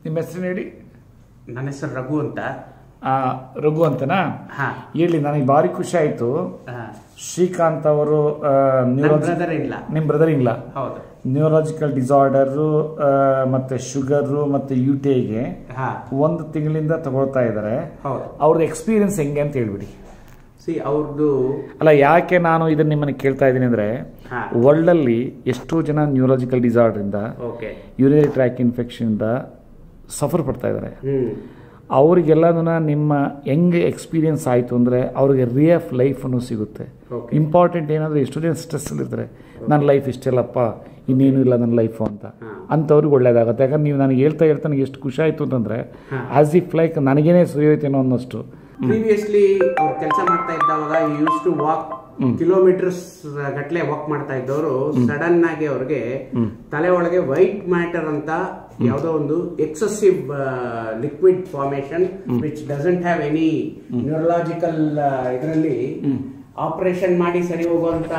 ನಿಮ್ಮ ಹೆಸರು ಹೇಳಿ ನನ್ನ ಹೆಸರು ರಘು ಅಂತ ಆ, ರಘು ಅಂತನಾ ಹಾ ಹೇಳಿ ನನಗೆ ಭಾರಿ ಖುಷಿ ಆಯಿತು ಹಾ. ಶ್ರೀಕಾಂತ್ ಅವರು ನನ್ನ ಬ್ರದರ್ ಇಲ್ಲ ನಿಮ್ಮ ಬ್ರದರ್ ಇಲ್ಲ ಹೌದು ನ್ಯೂರಾಲಜಿಕಲ್ ಡಿಸಾರ್ಡರು ಮತ್ತು ಶುಗರು ಮತ್ತು ಯು ಟಿ ಐಗೆ ಹಾ ಒಂದು ತಿಂಗಳಿಂದ ತಗೊಳ್ತಾ ಇದ್ದಾರೆ ಹೌದು ಅವ್ರದ್ದು ಎಕ್ಸ್ಪೀರಿಯನ್ಸ್ ಹೆಂಗೆ ಅಂತ ಹೇಳ್ಬಿಡಿ ಸಿ ಅವ್ರದ್ದು ಅಲ್ಲ ಯಾಕೆ ನಾನು ಇದನ್ನ ನಿಮ್ಮನ್ನು ಕೇಳ್ತಾ ಇದ್ದೀನಿ ಅಂದರೆ ಹಾ ವರ್ಲ್ಡಲ್ಲಿ ಎಷ್ಟೋ ಜನ ನ್ಯೂರಾಲಜಿಕಲ್ ಡಿಸಾರ್ಡ್ರಿಂದ ಓಕೆ ಯೂರಿನರಿ ಟ್ರ್ಯಾಕ್ ಇನ್ಫೆಕ್ಷನಿಂದ ಸಫರ್ ಪಡ್ತಾ ಇದ್ದಾರೆ ಹ್ಮ್ ಅವರಿಗೆಲ್ಲದನ್ನ ನಿಮ್ಮ ಹೆಂಗೆ ಎಕ್ಸ್ಪೀರಿಯನ್ಸ್ ಆಯಿತು ಅಂದರೆ ಅವ್ರಿಗೆ ರೇ ಆಫ್ ಲೈಫನ್ನು ಸಿಗುತ್ತೆ Okay. ಇಂಪಾರ್ಟೆಂಟ್ ಏನಂದರೆ ಎಷ್ಟೋ ಜನ ಸ್ಟ್ರೆಸ್ಸಲ್ಲಿರ್ತಾರೆ ನನ್ನ ಲೈಫ್ ಇಷ್ಟೆಲ್ಲಪ್ಪ ಇನ್ನೇನು ಇಲ್ಲ ನನ್ನ ಲೈಫು ಅಂತ ಹಾ. ಅಂಥವ್ರಿಗೆ ಒಳ್ಳೇದಾಗುತ್ತೆ ಯಾಕಂದ್ರೆ ನೀವು ನನಗೆ ಹೇಳ್ತಾ ಹೇಳ್ತಾ ನನಗೆ ಎಷ್ಟು ಖುಷಿ ಆಯಿತು ಅಂತಂದರೆ ಹಾ. ಆಸ್ ಇಫ್ ಲೈಕ್ ನನಗೇನೆ ಸುರಿಯೋಯ್ತೇನೋ ಅನ್ನೋಷ್ಟು ಪ್ರೀವಿಯಸ್ಲಿ ಅವ್ರು ಕೆಲಸ ಮಾಡ್ತಾ ಇದ್ದವಾಗ ಯೂಸ್ ಟು ವಾಕ್ ಕಿಲೋಮೀಟರ್ಸ್ ಗಟ್ಲೆ ವಾಕ್ ಮಾಡ್ತಾ ಇದ್ದವರು ಸಡನ್ ಆಗಿ ಅವ್ರಿಗೆ ತಲೆ ಒಳಗೆ ವೈಟ್ ಮ್ಯಾಟರ್ ಅಂತ ಯಾವುದೋ ಒಂದು excessive liquid formation which doesn't have any neurological ಇದರಲ್ಲಿ ಆಪರೇಷನ್ ಮಾಡಿ ಸರಿ ಹೋಗುವಂತ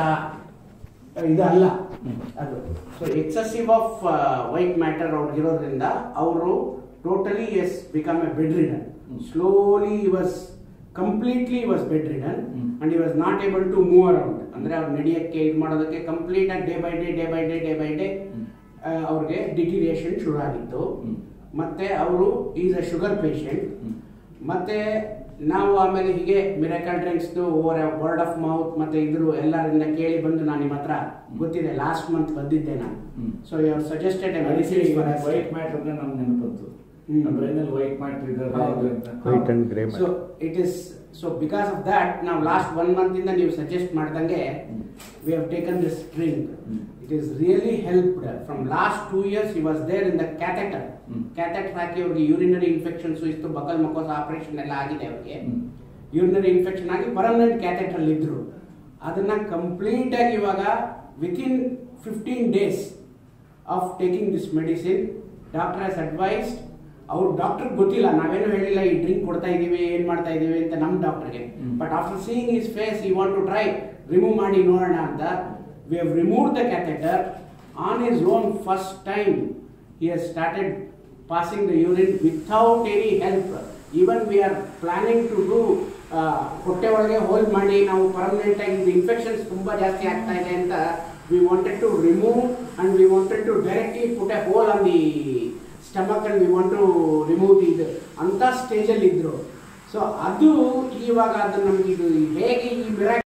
ಇದು ಅಲ್ಲ ಅದು so excessive of white matter ಅವ್ರಿಗಿರೋದ್ರಿಂದ ಅವರು totally has become a bedridden slowly was completely was bedridden and he was not able to move around ಅಂದ್ರೆ ಅವ್ರು ನಡೆಯಕ್ಕೆ ಇದು ಮಾಡೋದಕ್ಕೆ ಕಂಪ್ಲೀಟ್ ಆಗಿ day by day day by day day by day ಅವ್ರಿಗೆ deterioration ಶುರು ಆಗಿತ್ತು ಮತ್ತೆ ಅವರು ಈಸ್ ಅ ಶುಗರ್ ಪೇಷಂಟ್ ಮತ್ತೆ ನಾವು ಆಮೇಲೆ ಹೀಗೆ miracle drinks over word of mouth ಮತ್ತೆ ಇದ್ರು ಎಲ್ಲರಿಂದ ಕೇಳಿ ಬಂದು ನಾನು ನಿಮ್ಮ ಹತ್ರ ಗೊತ್ತಿದೆ ಲಾಸ್ಟ್ ಮಂತ್ ಬಂದಿದ್ದೆ ನಾನು hmm. So you suggested a medicines for white matter ಅಂದರೆ ನಮ್ಗೆ ನೆನಪಂತು ಹ್ಮ್. ಬ್ರೈನಲ್ಲಿ ವೈಟ್ ಮ್ಯಾಟರ್ ಇದೆ ಅಂತ White and grey so it is so because of that ನಾವು ಲಾಸ್ಟ್ ಒನ್ ಮಂತ್ ಇಂದ ನೀವು ಸಜೆಸ್ಟ್ ಮಾಡ್ದಂಗೆ we have taken this drink it is really helped from last two years he was there in the catheter hmm. Catheter ಹಾಕಿ ಅವ್ರಿಗೆ urinary ಇನ್ಫೆಕ್ಷನ್ಸ್ ಇತ್ತು buccal mucosa operation ಎಲ್ಲ ಆಗಿದೆ ಅವ್ರಿಗೆ ಹ್ಮ್. ಯೂರಿನರಿ ಇನ್ಫೆಕ್ಷನ್ ಆಗಿ ಪರ್ಮನೆಂಟ್ ಕ್ಯಾಥೆಟರ್ ಇದ್ರು ಅದನ್ನ ಕಂಪ್ಲೀಟ್ ಆಗಿ ಇವಾಗ within fifteen days of taking this medicine doctor has advised ಅವ್ರ ಡಾಕ್ಟರ್ ಗೊತ್ತಿಲ್ಲ ನಾವೇನು ಹೇಳಿಲ್ಲ ಈ ಡ್ರಿಂಕ್ ಕೊಡ್ತಾ ಇದೀವಿ ಏನ್ ಮಾಡ್ತಾ ಇದೀವಿ ಅಂತ ನಮ್ಮ ಡಾಕ್ಟರ್ಗೆ hmm. But after seeing his face he want to try remove ಮಾಡಿ ನೋಡೋಣ ಅಂತ we have remove the catheter on his own first time he has started passing the urine without any help. Even we are planning to do uh, ಹೊಟ್ಟೆ ಒಳಗೆ hole ಮಾಡಿ ನಾವು permanent ಆಗಿ infections ತುಂಬಾ ಜಾಸ್ತಿ ಆಗ್ತಾ ಇದೆ ಅಂತ we wanted to remove and we wanted to directly put a hole on the stomach and we want to remove the ಇದು ಅಂತ ಸ್ಟೇಜಲ್ಲಿ ಇದ್ರು ಸೊ ಅದು ಇವಾಗ ಅದು ನಮ್ಗೆ ಇದು ಹೇಗೆ ಈ ಮಿರಾಕಲ್